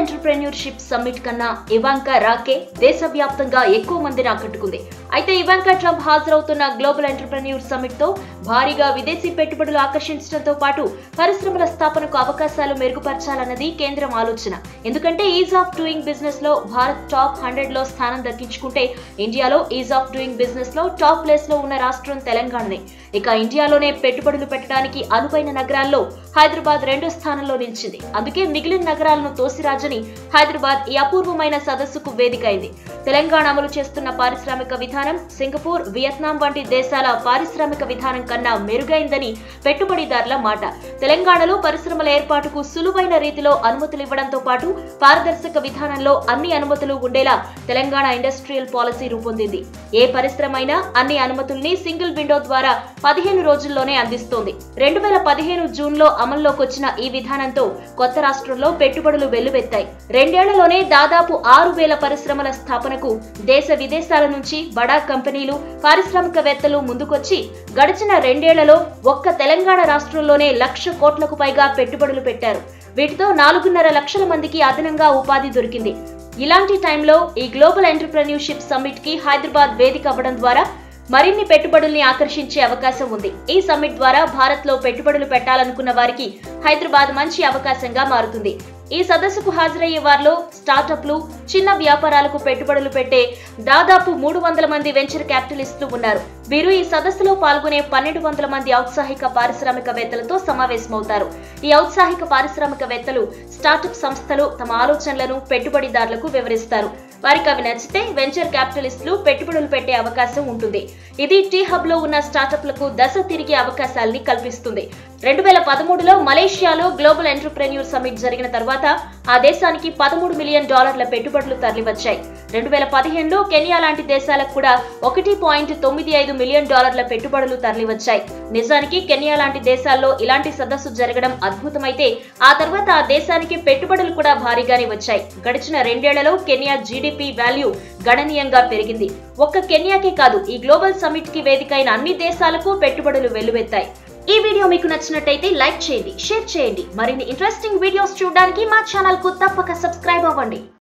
entrepreneurship summit కన్నా Ivanka రాకే దేశవ్యాప్తంగా ఎక్కువ మందిని ఆకట్టుకుంది అయితే ఇవాంకా ట్రంప్ హాజరవుతున్న గ్లోబల్ ఎంటర్ప్రెన్యూర్ సమ్మిట్ తో భారీగా విదేశీ పెట్టుబడులు ఆకర్షించడంతో పాటు పరిశ్రమల స్థాపనకు అవకాశాలు మెరుగుపరచాలన్నది కేంద్రం ఆలోచన ఎందుకంటే ఈజ్ ఆఫ్ డూయింగ్ బిజినెస్ లో భారత్ టాప్ హండ్రెడ్ లో స్థానం దక్కించుకుంటే ఇండియాలో ఈజ్ ఆఫ్ డూయింగ్ బిజినెస్ లో టాప్ ప్లేస్ లో ఉన్న రాష్ట్రం తెలంగాణనే ఇక ఇండియాలోనే పెట్టుబడులు పెట్టడానికి అనువైన నగరాల్లో హైదరాబాద్ రెండో స్థానంలో నిలిచింది అందుకే మిగిలిన నగరాలను తోసిరాజని హైదరాబాద్ ఈ అపూర్వమైన సదస్సుకు వేదిక అయింది తెలంగాణ అమలు చేస్తున్న పారిశ్రామిక విధానం సింగపూర్ వియత్నాం వంటి దేశాల పారిశ్రామిక విధానం కన్నా మెరుగైందని పెట్టుబడిదారుల మాట తెలంగాణలో పరిశ్రమల ఏర్పాటుకు సులువైన రీతిలో అనుమతులు ఇవ్వడంతో పాటు పారదర్శక విధానంలో అన్ని అనుమతులు ఉండేలా తెలంగాణ ఇండస్ట్రియల్ పాలసీ రూపొందింది ఏ పరిశ్రమ అయినా అన్ని అనుమతుల్ని సింగిల్ విండో ద్వారా పదిహేను రోజుల్లోనే అందిస్తోంది రెండు వేల పదిహేను జూన్ లో అమల్లోకి వచ్చిన ఈ విధానంతో కొత్త రాష్ట్రంలో పెట్టుబడులు వెల్లువెత్తాయి రెండేళ్లలోనే దాదాపు ఆరు వేల పరిశ్రమల స్థాపనకు దేశ విదేశాల నుంచి బడా కంపెనీలు పారిశ్రామికవేత్తలు ముందుకొచ్చి గడిచిన రెండేళ్లలో ఒక్క తెలంగాణ రాష్ట్రంలోనే లక్ష కోట్లకు పైగా పెట్టుబడులు పెట్టారు వీటితో నాలుగున్నర లక్షల మందికి అదనంగా ఉపాధి దొరికింది ఇలాంటి టైంలో ఈ గ్లోబల్ ఎంటర్ప్రెన్యూర్షిప్ సమ్మిట్ కి హైదరాబాద్ వేదిక అవ్వడం ద్వారా మరిన్ని పెట్టుబడుల్ని ఆకర్షించే అవకాశం ఉంది ఈ సమ్మిట్ ద్వారా భారత్ లో పెట్టుబడులు పెట్టాలనుకున్న వారికి హైదరాబాద్ మంచి అవకాశంగా మారుతుంది ఈ సదస్సుకు హాజరయ్యే వారిలో స్టార్టప్లు చిన్న వ్యాపారాలకు పెట్టుబడులు పెట్టే దాదాపు మూడు వందల మంది వెంచర్ క్యాపిటలిస్టులు ఉన్నారు వీరు ఈ సదస్సులో పాల్గొనే పన్నెండు వందల మంది ఔత్సాహిక పారిశ్రామికవేత్తలతో సమావేశమవుతారు ఈ ఔత్సాహిక పారిశ్రామికవేత్తలు స్టార్టప్ సంస్థలు తమ ఆలోచనలను పెట్టుబడిదారులకు వివరిస్తారు వారికి అవి నచ్చితే వెంచర్ క్యాపిటలిస్టులు పెట్టుబడులు పెట్టే అవకాశం ఉంటుంది ఇది టీ హబ్ లో ఉన్న స్టార్టప్లకు దశ తిరిగే అవకాశాల్ని కల్పిస్తుంది రెండు వేల పదమూడులో మలేషియాలో గ్లోబల్ ఎంటర్ప్రెన్యూర్ సమ్మిట్ జరిగిన తర్వాత ఆ దేశానికి పదమూడు మిలియన్ డాలర్ల పెట్టుబడులు తరలివచ్చాయి రెండు వేల పదిహేనులో కెనియా లాంటి దేశాలకు కూడా ఒకటి పాయింట్ తొమ్మిది ఐదు మిలియన్ డాలర్ల పెట్టుబడులు తరలివచ్చాయి నిజానికి కెనియా లాంటి దేశాల్లో ఇలాంటి సదస్సు జరగడం అద్భుతమైతే ఆ తర్వాత ఆ దేశానికి పెట్టుబడులు కూడా భారీగానే వచ్చాయి గడిచిన రెండేళ్లలో కెనియా జీడిపి వాల్యూ గణనీయంగా పెరిగింది ఒక్క కెనియాకే కాదు ఈ గ్లోబల్ సమ్మిట్ కి వేదికైన అన్ని దేశాలకు పెట్టుబడులు వెల్లువెత్తాయి ఈ వీడియో మీకు నచ్చినట్టయితే లైక్ చేయండి షేర్ చేయండి మరిన్ని ఇంట్రెస్టింగ్ వీడియోస్ చూడడానికి మా ఛానల్ కు తప్పక సబ్స్క్రైబ్ అవ్వండి